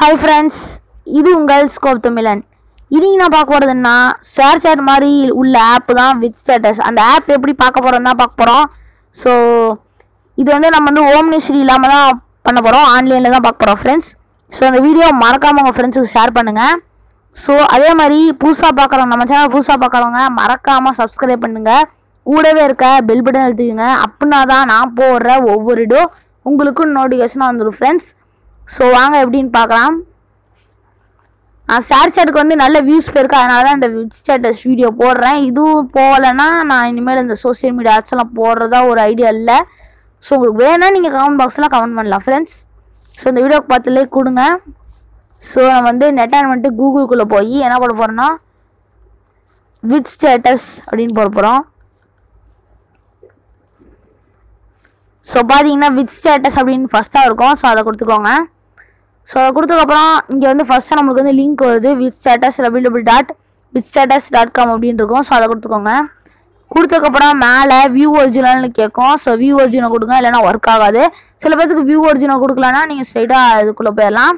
hi friends இது உங்கள் scope தமிழன் இன்னைக்கு நான் பார்க்க போகிறதுன்னா ஷேர் சேட் மாதிரி உள்ள ஆப் தான் வித் ஸ்டேட்டஸ் அந்த ஆப் எப்படி பார்க்க போகிறோம் தான் பார்க்க போகிறோம் ஸோ இது வந்து நம்ம வந்து ஹோம் மினிஸ்ட்ரி இல்லாமல் தான் பண்ண போகிறோம் ஆன்லைனில் தான் பார்க்க போகிறோம் ஃப்ரெண்ட்ஸ் ஸோ அந்த வீடியோ மறக்காமல் உங்கள் ஃப்ரெண்ட்ஸுக்கு ஷேர் பண்ணுங்கள் ஸோ அதே மாதிரி புதுசாக பார்க்குறவங்க நம்ம சேனல் புதுசாக பார்க்குறவங்க மறக்காமல் சப்ஸ்கிரைப் பண்ணுங்கள் கூடவே இருக்க பெல் பட்டன் அழுத்திக்கங்க அப்படின்னா தான் நான் போடுற ஒவ்வொரு வீடியோ உங்களுக்கும் நோட்டிஃபிகேஷனாக வந்துடும் ஃப்ரெண்ட்ஸ் ஸோ வாங்க எப்படின்னு பார்க்கலாம் நான் ஷேர் சேட்டுக்கு வந்து நல்ல வியூஸ் போயிருக்கு அதனால தான் இந்த விட் ஸ்டேட்டஸ் வீடியோ போடுறேன் இதுவும் போகலைன்னா நான் இனிமேல் இந்த சோஷியல் மீடியா ஆப்ஸ் எல்லாம் போடுறதா ஒரு ஐடியா இல்லை ஸோ உங்களுக்கு வேணா நீங்கள் கமெண்ட் பாக்ஸில் கமெண்ட் பண்ணலாம் ஃப்ரெண்ட்ஸ் ஸோ இந்த வீடியோக்கு பார்த்து லைக் கொடுங்க ஸோ நான் வந்து நெட் ஆன் பண்ணிட்டு கூகுளுக்குள்ளே போய் என்ன பண்ண போகிறேன்னா வித் ஸ்டேட்டஸ் அப்படின்னு போட போகிறோம் ஸோ பார்த்தீங்கன்னா வித் ஸ்டேட்டஸ் அப்படின்னு ஃபஸ்ட்டாக இருக்கும் ஸோ அதை கொடுத்துக்கோங்க ஸோ அதை கொடுத்ததுக்கப்புறம் இங்கே வந்து ஃபஸ்ட்டாக நம்மளுக்கு வந்து லிங்க் வருது with status W W dot with status dot com அப்படின்னு இருக்கும் ஸோ அதை கொடுத்துக்கோங்க கொடுத்ததுக்கப்புறம் மேலே வியூ ஒரிஜினல்னு கேட்கும் ஸோ வியூ ஒரிஜினல் கொடுங்க இல்லைன்னா ஒர்க் ஆகாது சில பேர்த்துக்கு வியூ ஒரிஜினல் கொடுக்கலன்னா நீங்கள் ஸ்ட்ரைட்டாக இதுக்குள்ளே போயிடலாம்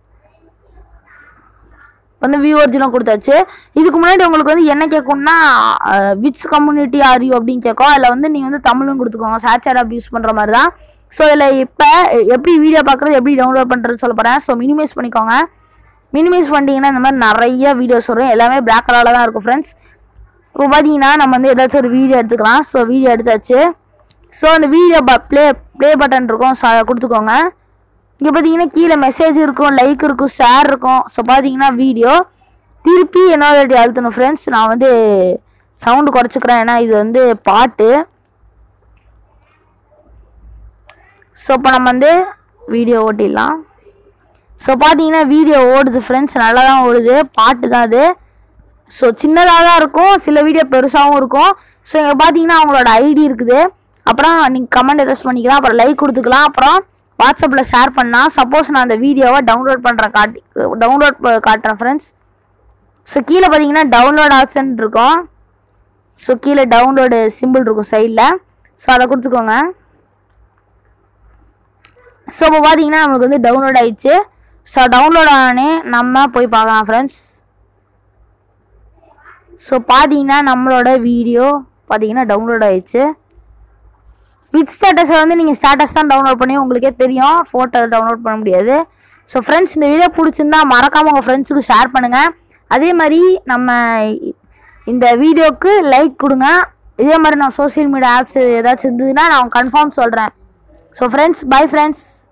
வந்து வியூ ஒரிஜினல் கொடுத்தாச்சு இதுக்கு முன்னாடி உங்களுக்கு வந்து என்ன கேட்கும்னா விச் கம்யூனிட்டி ஆர் யூ அப்படின்னு கேட்கும் அதில் வந்து நீங்கள் வந்து தமிழும் கொடுத்துக்கோங்க சேட் ஆப் யூஸ் பண்ணுற மாதிரி தான் ஸோ இதில் இப்போ எப்படி வீடியோ பார்க்குறது எப்படி டவுன்லோட் பண்ணுறது சொல்ல போகிறேன் ஸோ மினிமைஸ் பண்ணிக்கோங்க மினிமைஸ் பண்ணிட்டீங்கன்னா இந்த மாதிரி நிறைய வீடியோஸ் வரும் எல்லாமே பிளாக் கலரில் தான் இருக்கும் ஃப்ரெண்ட்ஸ் இப்போ பார்த்தீங்கன்னா நம்ம வந்து ஏதாச்சும் ஒரு வீடியோ எடுத்துக்கலாம் ஸோ வீடியோ எடுத்தாச்சு ஸோ அந்த வீடியோ ப்ளே ப்ளே பட்டன் இருக்கும் ஸோ அதை கொடுத்துக்கோங்க இங்கே பார்த்தீங்கன்னா கீழே மெசேஜ் இருக்கும் லைக் இருக்கும் ஷேர் இருக்கும் ஸோ பார்த்தீங்கன்னா வீடியோ திருப்பி என்னோட அழுத்தணும் ஃப்ரெண்ட்ஸ் நான் வந்து சவுண்டு குறைச்சிக்கிறேன் ஏன்னா இது வந்து பாட்டு ஸோ இப்போ நம்ம வந்து வீடியோ ஓட்டிடலாம் ஸோ பார்த்தீங்கன்னா வீடியோ ஓடுது ஃப்ரெண்ட்ஸ் நல்லா தான் ஓடுது பாட்டு தான் அது ஸோ சின்னதாக தான் இருக்கும் சில வீடியோ பெருசாகவும் இருக்கும் ஸோ இங்கே பார்த்தீங்கன்னா அவங்களோட ஐடி இருக்குது அப்புறம் நீங்கள் கமெண்ட் எதாச்சும் பண்ணிக்கலாம் அப்புறம் லைக் கொடுத்துக்கலாம் அப்புறம் வாட்ஸ்அப்பில் ஷேர் பண்ணால் சப்போஸ் நான் அந்த வீடியோவை டவுன்லோட் பண்ணுறேன் காட்டி டவுன்லோட் காட்டுறேன் ஃப்ரெண்ட்ஸ் ஸோ கீழே பார்த்தீங்கன்னா டவுன்லோட் ஆப்ஷன் இருக்கும் ஸோ கீழே டவுன்லோடு சிம்பிள் இருக்கும் சைடில் ஸோ அதை கொடுத்துக்கோங்க ஸோ இப்போ பார்த்தீங்கன்னா நம்மளுக்கு வந்து டவுன்லோட் ஆயிடுச்சு ஸோ டவுன்லோட் ஆனே நம்ம போய் பார்க்கலாம் ஃப்ரெண்ட்ஸ் ஸோ பார்த்தீங்கன்னா நம்மளோட வீடியோ பார்த்தீங்கன்னா டவுன்லோட் ஆயிடுச்சு வித் ஸ்டேட்டஸை வந்து நீங்கள் ஸ்டேட்டஸ் தான் டவுன்லோட் பண்ணி உங்களுக்கே தெரியும் ஃபோட்டோ டவுன்லோட் பண்ண முடியாது ஸோ ஃப்ரெண்ட்ஸ் இந்த வீடியோ பிடிச்சிருந்தா மறக்காமல் உங்கள் ஃப்ரெண்ட்ஸுக்கு ஷேர் பண்ணுங்கள் அதே மாதிரி நம்ம இந்த வீடியோக்கு லைக் கொடுங்க இதே மாதிரி நான் சோஷியல் மீடியா ஆப்ஸ் ஏதாச்சும் இருந்ததுன்னா நான் கன்ஃபார்ம் சொல்கிறேன் ஸோ ஃப்ரெண்ட்ஸ் பை ஃப்ரெண்ட்ஸ்